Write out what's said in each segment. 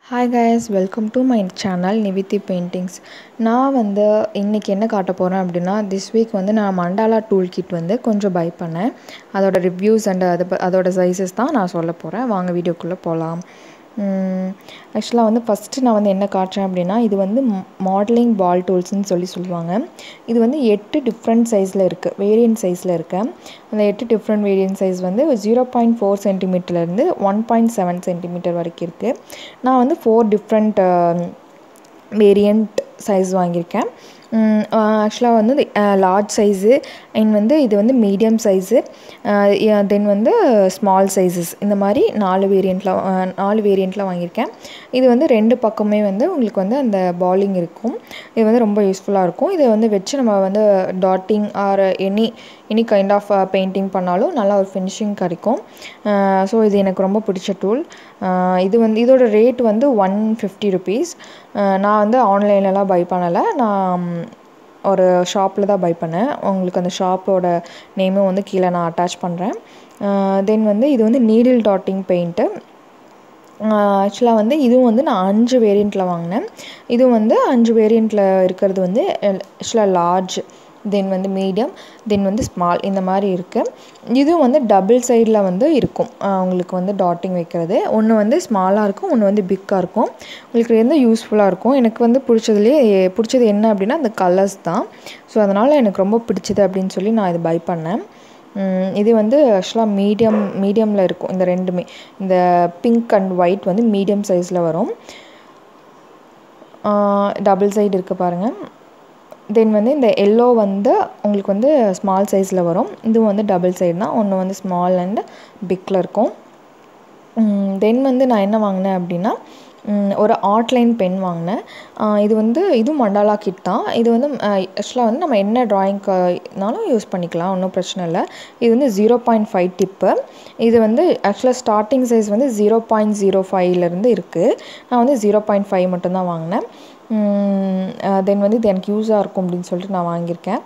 hi guys welcome to my channel Nivithi paintings நான் வந்து இன்றைக்கி என்ன காட்ட போகிறேன் அப்படின்னா திஸ் வீக் வந்து நான் மண்டாலா டூல் கிட் வந்து கொஞ்சம் பை பண்ணேன் அதோட ரிவ்யூஸ் அண்ட் அது ப- அதோட சைஸஸ் தான் நான் சொல்ல போகிறேன் வாங்க வீடியோக்குள்ளே போகலாம் ஆக்சுவலாக வந்து ஃபஸ்ட்டு நான் வந்து என்ன காட்டுறேன் அப்படின்னா இது வந்து மாடலிங் பால் டூல்ஸ்னு சொல்லி சொல்லுவாங்க இது வந்து எட்டு டிஃப்ரெண்ட் சைஸில் இருக்குது வேரியன்ட் சைஸில் இருக்கு அந்த எட்டு டிஃப்ரெண்ட் வேரியன்ட் சைஸ் வந்து ஜீரோ பாயிண்ட் ஃபோர் சென்டிமீட்டர்லேருந்து ஒன் பாயிண்ட் செவன் சென்டிமீட்டர் வரைக்கும் இருக்குது நான் வந்து ஃபோர் டிஃப்ரெண்ட் வேரியண்ட் சைஸ் வாங்கியிருக்கேன் ஆக்சுவலாக வந்து லார்ஜ் சைஸு அண்ட் வந்து இது வந்து மீடியம் சைஸு தென் வந்து ஸ்மால் சைஸஸ் இந்த மாதிரி நாலு வேரியண்ட்டில் நாலு வேரியண்ட்டில் வாங்கியிருக்கேன் இது வந்து ரெண்டு பக்கமே வந்து உங்களுக்கு வந்து அந்த பாலிங் இருக்கும் இது வந்து ரொம்ப யூஸ்ஃபுல்லாக இருக்கும் இதை வந்து வச்சு நம்ம வந்து dotting or any any kind of painting பண்ணாலும் நல்லா ஒரு ஃபினிஷிங் கிடைக்கும் ஸோ இது எனக்கு ரொம்ப பிடிச்ச டூல் இது வந்து இதோட ரேட் வந்து ஒன் ஃபிஃப்டி ருபீஸ் நான் வந்து ஆன்லைன்லலாம் பை பண்ணலை நான் ஒரு ஷாப்பில் தான் பை பண்ணேன் உங்களுக்கு அந்த ஷாப்போட நேமும் வந்து கீழே நான் அட்டாச் பண்ணுறேன் தென் வந்து இது வந்து நீடில் டாட்டிங் பெயிண்ட்டு ஆக்சுவலாக வந்து இதுவும் வந்து நான் அஞ்சு வேரியண்ட்டில் வாங்கினேன் இதுவும் வந்து அஞ்சு வேரியண்ட்டில் இருக்கிறது வந்து ஆக்சுவலாக லார்ஜ் தென் வந்து மீடியம் தென் வந்து ஸ்மால் இந்த மாதிரி இருக்குது இதுவும் வந்து டபுள் சைடில் வந்து இருக்கும் உங்களுக்கு வந்து டாட்டிங் வைக்கிறது ஒன்று வந்து ஸ்மாலாக இருக்கும் ஒன்று வந்து பிக்காக இருக்கும் உங்களுக்கு எந்த யூஸ்ஃபுல்லாக இருக்கும் எனக்கு வந்து பிடிச்சதுலேயே பிடிச்சது என்ன அப்படின்னா அந்த கலர்ஸ் தான் ஸோ அதனால் எனக்கு ரொம்ப பிடிச்சது அப்படின்னு சொல்லி நான் இது பை பண்ணேன் உம், இது வந்து ஆக்சுவலாக மீடியம் மீடியமில் இருக்கும் இந்த ரெண்டுமே இந்த பிங்க் அண்ட் ஒயிட் வந்து மீடியம் சைஸில் வரும் டபுள் சைடு இருக்குது பாருங்கள் தென் வந்து இந்த எல்லோ வந்து உங்களுக்கு வந்து ஸ்மால் சைஸில் வரும் இதுவும் வந்து டபுள் சைடு தான் ஒன்று வந்து ஸ்மால் அண்ட் பிக்கில் இருக்கும் தென் வந்து நான் என்ன வாங்கினேன் அப்படின்னா ம், ஒரு ஆர்ட்லைன் பென் வாங்கினேன் ஆஹ் இது வந்து இதுவும் மண்டாலா கிட் தான் இது வந்து ஆக்சுவலாக வந்து நம்ம என்ன ட்ராயிங்க்குனாலும் யூஸ் பண்ணிக்கலாம் ஒன்றும் பிரச்சனை இல்லை இது வந்து ஜீரோ பாயிண்ட் ஃபைவ் டிப்பு இது வந்து ஆக்சுவலாக ஸ்டார்டிங் சைஸ் வந்து ஜீரோ பாயிண்ட் ஜீரோ ஃபைவ்லேருந்து இருக்குது நான் வந்து ஜீரோ பாயிண்ட் ஃபைவ் மட்டும்தான் வாங்கினேன் தென் வந்து இது எனக்கு யூஸாக இருக்கும் அப்படின்னு சொல்லிட்டு நான் வாங்கியிருக்கேன்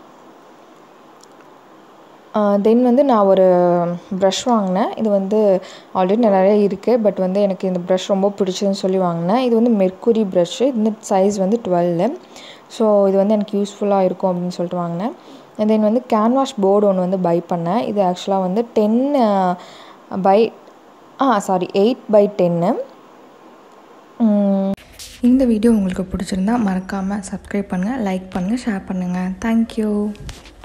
தென் வந்து நான் ஒரு ப்ரஷ் வாங்கினேன் இது வந்து ஆல்ரெடி நிறைய இருக்குது பட் வந்து எனக்கு இந்த ப்ரஷ் ரொம்ப பிடிச்சதுன்னு சொல்லி வாங்கினேன் இது வந்து மெர்க்குரி ப்ரஷ்ஷு இந்த சைஸ் வந்து டுவெல்லு ஸோ இது வந்து எனக்கு யூஸ்ஃபுல்லாக இருக்கும் அப்படின்னு சொல்லிட்டு வாங்கினேன் தென் வந்து கேன்வாஷ் போர்டு ஒன்று வந்து பை பண்ணேன் இது ஆக்சுவலாக வந்து ten by ah sorry eight by டென்னு இந்த வீடியோ உங்களுக்கு பிடிச்சிருந்தா மறக்காமல் சப்ஸ்கிரைப் பண்ணுங்கள் லைக் பண்ணுங்கள் ஷேர் பண்ணுங்கள் தேங்க்யூ